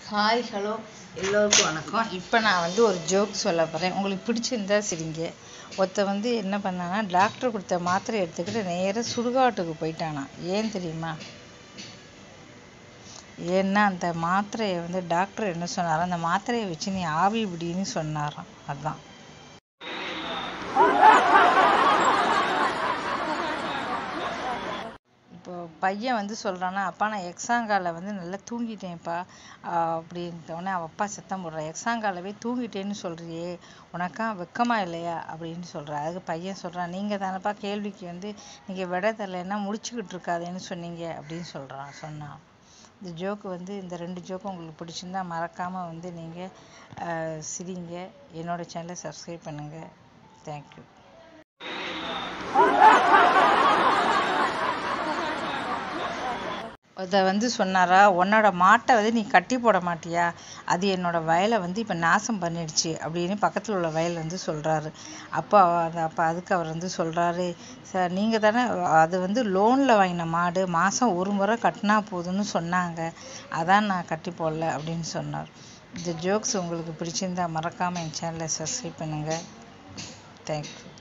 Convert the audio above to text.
hi hello எல்லோருக்கும் வணக்கம் இப்போ நான் வந்து ஒரு ஜோக் சொல்ல போகிறேன் உங்களுக்கு பிடிச்சிருந்தா சிரிங்க ஒருத்தன் வந்து என்ன பண்ணானா டாக்டர் கொடுத்த மாத்திரை எடுத்துக்கிட்டு நேராக சுடுகாட்டுக்கு போயிட்டானாம் ஏன் தெரியுமா ஏன்னா அந்த மாத்திரையை வந்து டாக்டர் என்ன சொன்னாராம் அந்த மாத்திரையை வச்சு நீ ஆவி பிடின்னு சொன்னாராம் அதான் இப்போ பையன் வந்து சொல்கிறானா அப்பா நான் எக்ஸாங்காலில் வந்து நல்லா தூங்கிட்டேன்ப்பா அப்படின்ட்டோடனே அவள் அப்பா சத்தம் போடுறா எக்ஸாங்காலவே தூங்கிட்டேன்னு சொல்கிறியே உனக்கா வெக்கமா இல்லையா அப்படின்னு சொல்கிறா அதுக்கு பையன் சொல்கிறான் நீங்கள் தானப்பா கேள்விக்கு வந்து நீங்கள் விட தரலைன்னா முடிச்சுக்கிட்டு இருக்காதேன்னு சொன்னீங்க அப்படின்னு சொல்கிறான் சொன்னான் இந்த ஜோக்கு வந்து இந்த ரெண்டு ஜோக்கும் உங்களுக்கு பிடிச்சிருந்தா மறக்காமல் வந்து நீங்கள் சிரிங்க என்னோடய சேனலை சப்ஸ்கிரைப் பண்ணுங்கள் தேங்க்யூ அதை வந்து சொன்னாரா உன்னோட மாட்டை வந்து நீ கட்டி போட மாட்டியா அது என்னோட வயலை வந்து இப்போ நாசம் பண்ணிடுச்சு அப்படின்னு பக்கத்தில் உள்ள வயல் வந்து சொல்கிறாரு அப்போ அந்த அப்போ அதுக்கு அவர் வந்து சொல்கிறாரு சார் நீங்கள் தானே அது வந்து லோனில் வாங்கின மாடு மாதம் ஒரு முறை கட்டினா போதும்னு சொன்னாங்க அதான் நான் கட்டி போடல அப்படின்னு சொன்னார் இந்த ஜோக்ஸ் உங்களுக்கு பிடிச்சிருந்தா மறக்காமல் என் சேனலை சப்ஸ்கிரைப் பண்ணுங்கள் தேங்க்யூ